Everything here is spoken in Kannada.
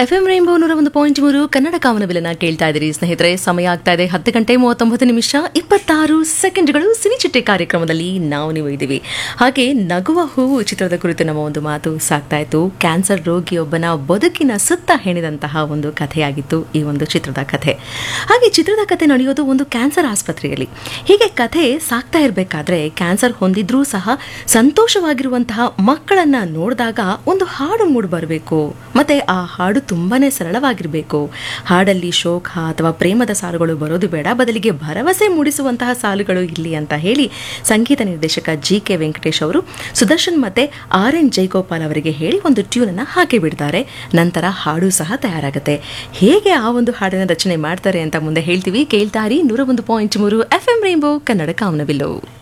ಎಫ್ ಎಂ ರೈನ್ಬೋ ನೂರ ಒಂದು ಪಾಯಿಂಟ್ ಮೂರು ಕನ್ನಡ ಕಾಮನಬಿಲನ ಕೇಳ್ತಾ ಇದ್ದೀರಿ ಸ್ನೇಹಿತರೆ ಸಮಯ ಆಗ್ತಾ ಇದೆ ಹತ್ತು ಗಂಟೆ ಮೂವತ್ತೊಂಬತ್ತು ನಿಮಿಷ ಇಪ್ಪತ್ತಾರು ಸೆಕೆಂಡ್ಗಳು ಸಿನಿಚಿಟ್ಟೆ ಕಾರ್ಯಕ್ರಮದಲ್ಲಿ ನಾವು ನೀವು ಇದ್ದೀವಿ ಹಾಗೆ ನಗುವ ಹೂವು ಚಿತ್ರದ ಕುರಿತು ನಮ್ಮ ಒಂದು ಮಾತು ಸಾಕ್ತಾ ಇತ್ತು ಕ್ಯಾನ್ಸರ್ ರೋಗಿಯೊಬ್ಬನ ಬದುಕಿನ ಸುತ್ತ ಹೆಣಿದಂತಹ ಒಂದು ಕಥೆಯಾಗಿತ್ತು ಈ ಒಂದು ಚಿತ್ರದ ಕಥೆ ಹಾಗೆ ಚಿತ್ರದ ಕಥೆ ನಡೆಯೋದು ಒಂದು ಕ್ಯಾನ್ಸರ್ ಆಸ್ಪತ್ರೆಯಲ್ಲಿ ಹೀಗೆ ಕಥೆ ಸಾಕ್ತಾ ಇರಬೇಕಾದ್ರೆ ಕ್ಯಾನ್ಸರ್ ಹೊಂದಿದ್ರೂ ಸಹ ಸಂತೋಷವಾಗಿರುವಂತಹ ಮಕ್ಕಳನ್ನ ನೋಡಿದಾಗ ಒಂದು ಹಾಡು ಮೂಡಿ ಬರಬೇಕು ಮತ್ತೆ ಆ ಹಾಡು ತುಂಬಾನೇ ಸರಳವಾಗಿರಬೇಕು ಹಾಡಲ್ಲಿ ಶೋಕ ಅಥವಾ ಪ್ರೇಮದ ಸಾಲುಗಳು ಬರೋದು ಬೇಡ ಬದಲಿಗೆ ಭರವಸೆ ಮೂಡಿಸುವಂತಹ ಸಾಲುಗಳು ಇಲ್ಲಿ ಅಂತ ಹೇಳಿ ಸಂಗೀತ ನಿರ್ದೇಶಕ ಜಿ ಕೆ ವೆಂಕಟೇಶ್ ಅವರು ಸುದರ್ಶನ್ ಮತ್ತೆ ಆರ್ ಎನ್ ಜೈಗೋಪಾಲ್ ಅವರಿಗೆ ಹೇಳಿ ಒಂದು ಟ್ಯೂನ್ ಅನ್ನ ಹಾಕಿ ಬಿಡ್ತಾರೆ ನಂತರ ಹಾಡು ಸಹ ತಯಾರಾಗುತ್ತೆ ಹೇಗೆ ಆ ಒಂದು ಹಾಡನ್ನ ರಚನೆ ಮಾಡ್ತಾರೆ ಅಂತ ಮುಂದೆ ಹೇಳ್ತೀವಿ ಕೇಳ್ತಾರಿ ನೂರ ಒಂದು ಪಾಯಿಂಟ್ ಮೂರು ಎಫ್ ಎಂ ರೈನ್ಬೋ ಕನ್ನಡ ಕಾಮನಬಿಲ್ಲು